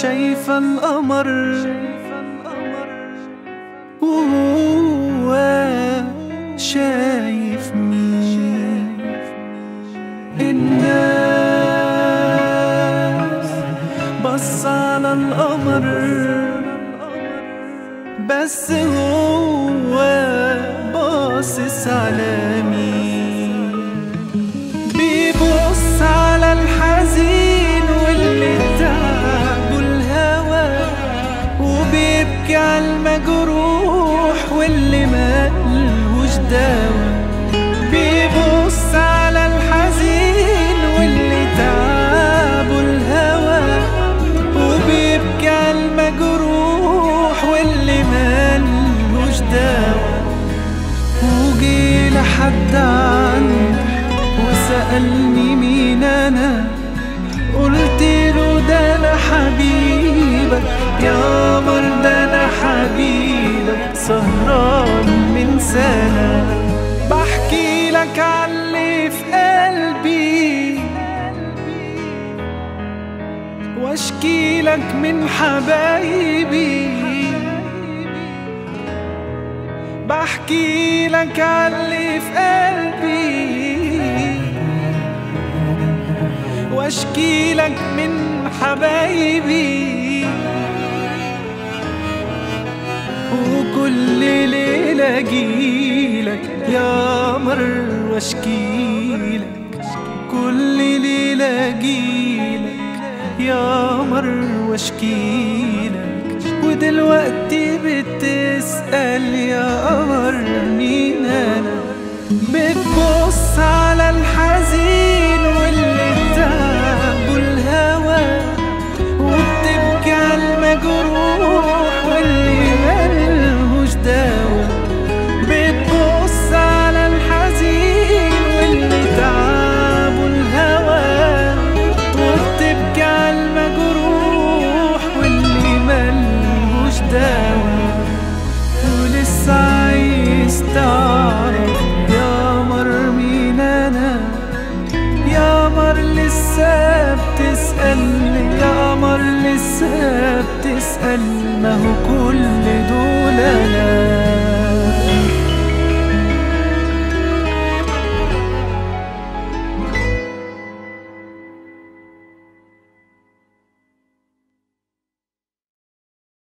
شايفة القمر وهو شايف مين الناس بص على القمر بس هو باصص على مين بيبص على الحزين واللي تعبه الهوى وبيبكي على المجروح واللي ملهوش دوا بيبص على الحزين واللي تعبه الهوى وبيبكي على المجروح واللي ملهوش دوا وجي لحد عنده وسألني مين أنا قلت له ده أنا حبيبك يا قمر ده أنا حبيبك سهران من سنة بحكي لك عاللي في قلبي واشكي لك من حبايبي بحكي لك عاللي في قلبي واشكي لك من حبايبي وكل ليلة اجيلك يا قمر واشكيلك كل ليلة اجيلك يا قمر واشكيلك ودلوقتي بتسأل يا قمر مين انا بتبص على الحزين واللي تعبه الهوى وبتبكي على المجروح واللي ملهوش دوا بتبص على الحزين واللي تعبه الهوى وبتبكي على المجروح واللي ملهوش دوا ولسه عايز تعرف يا قمر مين انا يا قمر لسه بتسأل يا قمر لسه بتسأل ما هو